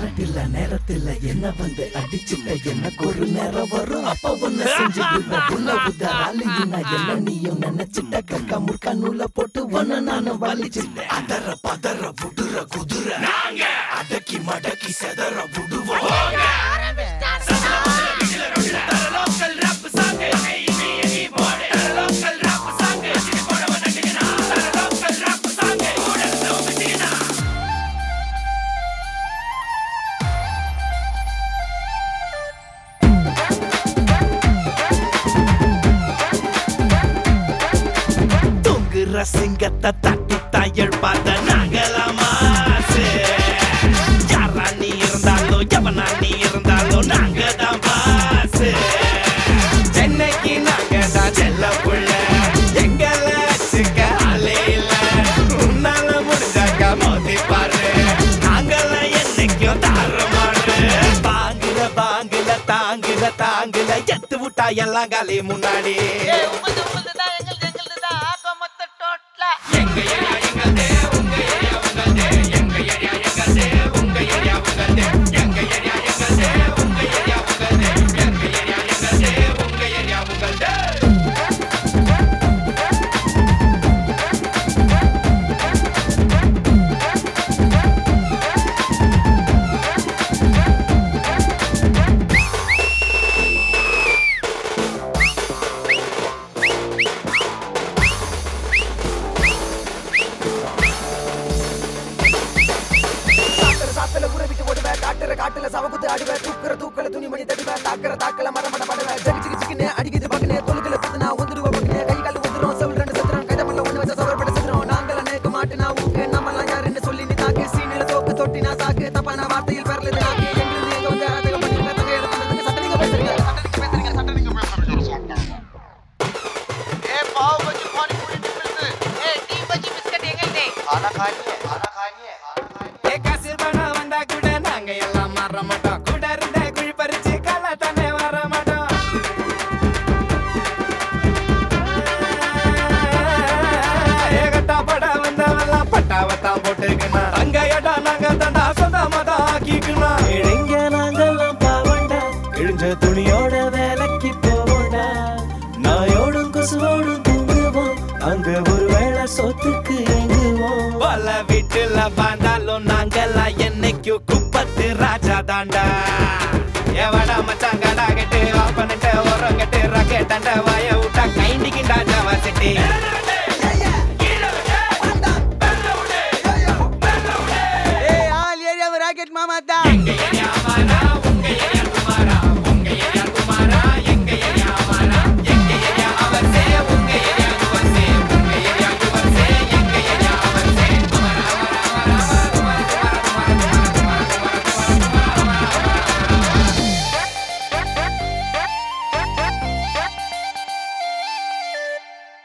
Current இல்ல நேரத்துல என்ன வந்து அடிச்சுட்ட எனக்கு ஒரு நேரம் வரும் அப்ப ஒன்ன செஞ்சுடுவேன் உன்ன உதறாலி நான் என்ன நீயும் நினைச்சிட்ட கக்கா முற்கா நூல போட்டு ஒன்ன நானும் வலிச்சுட்டேன் அதர பதற விடுற குதிரை நாங்க அடக்கி மடக்கி செதற விடுவோம் தூங்குற சிங்கத்தை தட்டி தயல் பார்த்த நாங்களாமா யாரா நீ இருந்தாலும் எவனா நீ இருந்தாலும் நாங்க தான் பாசு சென்னைக்கு நாங்க தான் செல்ல புள்ள எங்களை வச்சுக்க ஆளே இல்ல உன்னால முடிஞ்சாக்க மோதி பாரு நாங்கெல்லாம் என்னைக்கும் தாறுமாறு பாங்குல பாங்குல தாங்குல தாங்குல எத்து விட்டா எல்லாம் காலி முன்னாடி ஏய், உங்களுது, உங்களுதுதான், எங்களுது, எங்களுதுதான். ஆக மொத்த டோட்டலா. சாத்திர சாத்தல ஊற விட்டு ஓடுவேன் காட்டுற காட்டுல சவகுத்து ஆடுவேன் தூக்குற தூக்கல துணிமணி தடுவேன் தாக்குற தாக்கல மரமட படுவேன் ஜகி ஜிகி ஜிக்கினே அடிக்குது பக்கனே தொழுகல புதுனா ஒந்துருவ பக்கனே கை கால் ஒந்துரும் செவல் ரெண்டு சதுரம் கைதமல்ல ஒண்ணு வச்ச சவர் பட சதுரம் நாங்கள நேக்கு மாட்டுனா ஊக்கு நம்மலாம் யாருன்னு சொல்லி நீ தாக்கு சீனில தோக்கு தொட்டினா சாக்கு தப்பான வார்த்தையில் பெறலது நாக்கு எங்கிருந்து எங்க வந்து அரதக பண்ணிருக்க தங்க இடத்துல சட்டனிங்க பேசுறீங்க சட்டனிங்க பேசுறீங்க சட்டனிங்க ஏய், பாவ் பஜ்ஜி, பானி பூரி, நிப்பிள்ஸ். ஏய், டீ பஜ்ஜி, பிஸ்கட் எங்கள்தே. ஏ காசு பணம் வந்தா கூட நாங்க எல்லாம் மாற மாட்டோம் கூட இருந்த குழி பறிச்சு கள்ள தானே வர மாட்டோம் ஏகட்டா பட வந்தவெல்லாம் பட்டாவத்தான் போட்டுக்கணும் அங்க இடம் நாங்க தந்தா சொந்தமா தான் ஆக்கிக்கணும் இளைஞ நாங்கெல்லாம் பாவண்டா கிழிஞ்ச துணியோட வேலைக்கு போவோண்டா நாயோடும் கொசுவோடும் தூங்குவோம் அங்க ஒரு வேளை சொத்துக்கு எங்குவோம் பல வீட்டுல வாழ்ந்தாலும் நாங்கெல்லாம் என்னைக்கும் குப்பத்து ராஜா தாண்டா எவடா மச்சான் கடா கட்டு வாப்பனிட்ட உரம் கட்டு ராக்கெட் தண்ட வாய விட்டா கைண்டிக்கிண்டா ஜாவா சிட்டி ஏய் ஆல் ஏரியாவை ராக்கெட் மாமா தான்